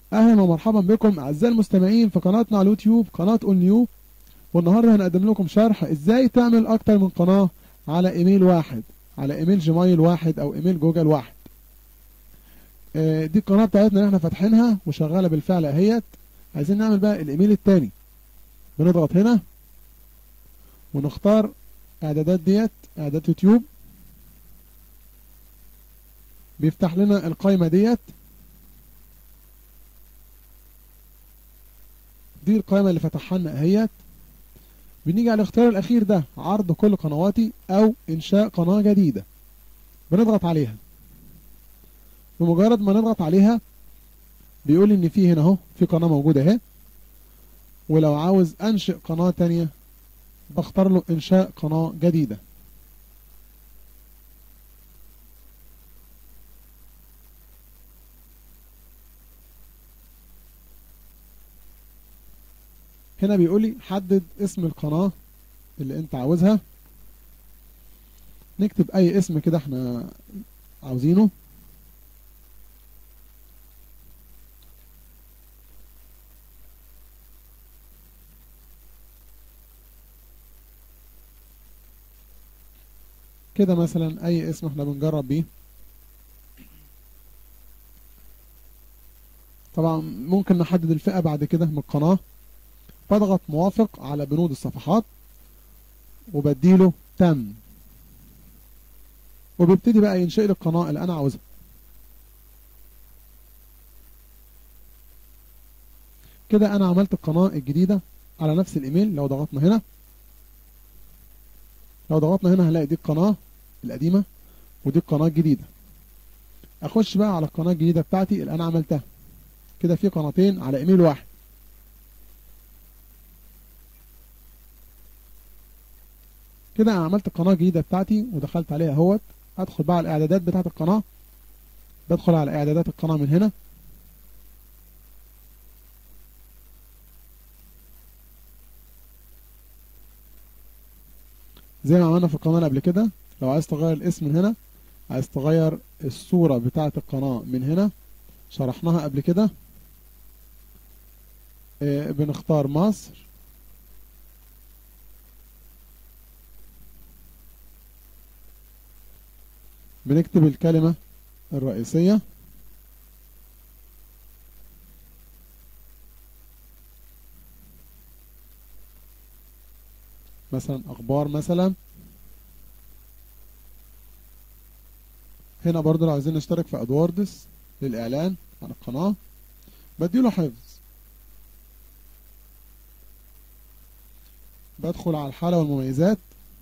اهلا ومرحبا بكم اعزائي المستمعين في قناتنا على اليوتيوب قناه اون نيو والنهارده هنقدم لكم شرح ازاي تعمل اكتر من قناه على ايميل واحد على ايميل جيمايل واحد او ايميل جوجل واحد آه، دي القناه بتاعتنا اللي احنا فاتحينها وشغاله بالفعل اهيت عايزين نعمل بقى الايميل التاني بنضغط هنا ونختار اعدادات ديت اعدادات يوتيوب بيفتح لنا القائمه ديت دي القائمة اللي فتحها لنا اهيت بنيجي على الاختيار الأخير ده عرض كل قنواتي أو إنشاء قناة جديدة بنضغط عليها بمجرد ما نضغط عليها بيقول إن في هنا أهو في قناة موجودة أهي ولو عاوز أنشئ قناة تانية بختار له إنشاء قناة جديدة هنا بيقول لي حدد اسم القناة اللي انت عاوزها نكتب اي اسم كده احنا عاوزينه كده مثلا اي اسم احنا بنجرب بيه طبعا ممكن نحدد الفئة بعد كده من القناة بضغط موافق على بنود الصفحات وبديله تم وبيبتدي بقى ينشئ لي القناة اللي أنا عاوزها كده أنا عملت القناة الجديدة على نفس الإيميل لو ضغطنا هنا لو ضغطنا هنا هنلاقي دي القناة القديمة ودي القناة الجديدة أخش بقى على القناة الجديدة بتاعتي اللي أنا عملتها كده في قناتين على إيميل واحد كده انا عملت القناه الجديده بتاعتي ودخلت عليها اهوت ادخل بقى على الاعدادات بتاعه القناه بدخل على اعدادات القناه من هنا زي ما عملنا في القناه اللي قبل كده لو عايز تغير الاسم من هنا عايز تغير الصوره بتاعه القناه من هنا شرحناها قبل كده آه، بنختار مصر بنكتب الكلمة الرئيسية مثلا أخبار مثلا هنا برضو لو عايزين نشترك في أدواردس للإعلان عن القناة بديله حفظ بدخل على الحالة والمميزات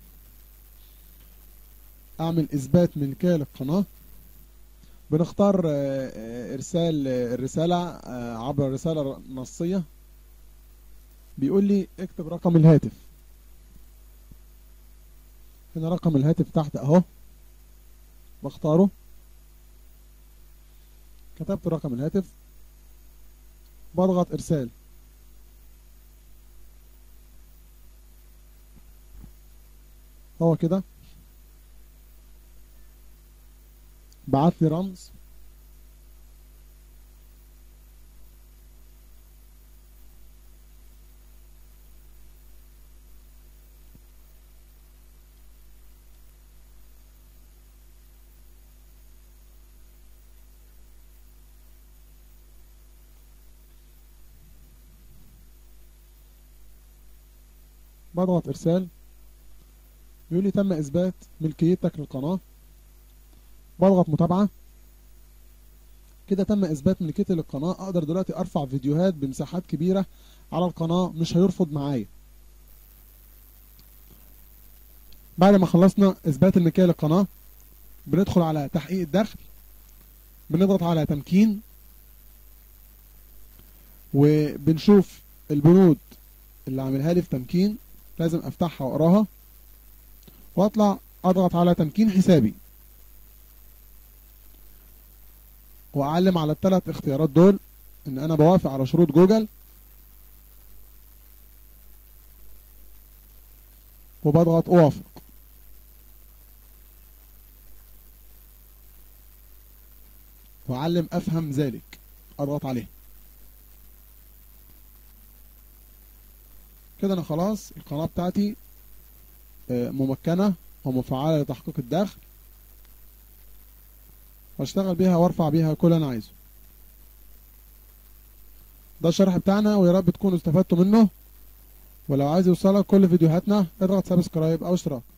اعمل اثبات ملكيه للقناه بنختار آه، آه، ارسال آه، الرساله آه، عبر رساله نصيه بيقول لي اكتب رقم الهاتف هنا رقم الهاتف تحت اهو بختاره كتبت رقم الهاتف بضغط ارسال هو كده بعت لي رمز بضغط ارسال بيقول لي تم اثبات ملكيتك للقناه بضغط متابعة كده تم اثبات ملكيتي للقناة اقدر دلوقتي ارفع فيديوهات بمساحات كبيرة على القناة مش هيرفض معايا بعد ما خلصنا اثبات الملكية للقناة بندخل على تحقيق الدخل بنضغط على تمكين وبنشوف البنود اللي عاملها لي في تمكين لازم افتحها واقراها واطلع اضغط على تمكين حسابي واعلم على الثلاث اختيارات دول ان انا بوافق على شروط جوجل وبضغط اوافق واعلم افهم ذلك اضغط عليه كده انا خلاص القناة بتاعتي ممكنة ومفعلة لتحقيق الدخل واشتغل بيها وارفع بيها كل اللي انا عايزه ده الشرح بتاعنا ويا رب تكونوا استفدتوا منه ولو عايز يوصلك كل فيديوهاتنا اضغط سبسكرايب او اشتراك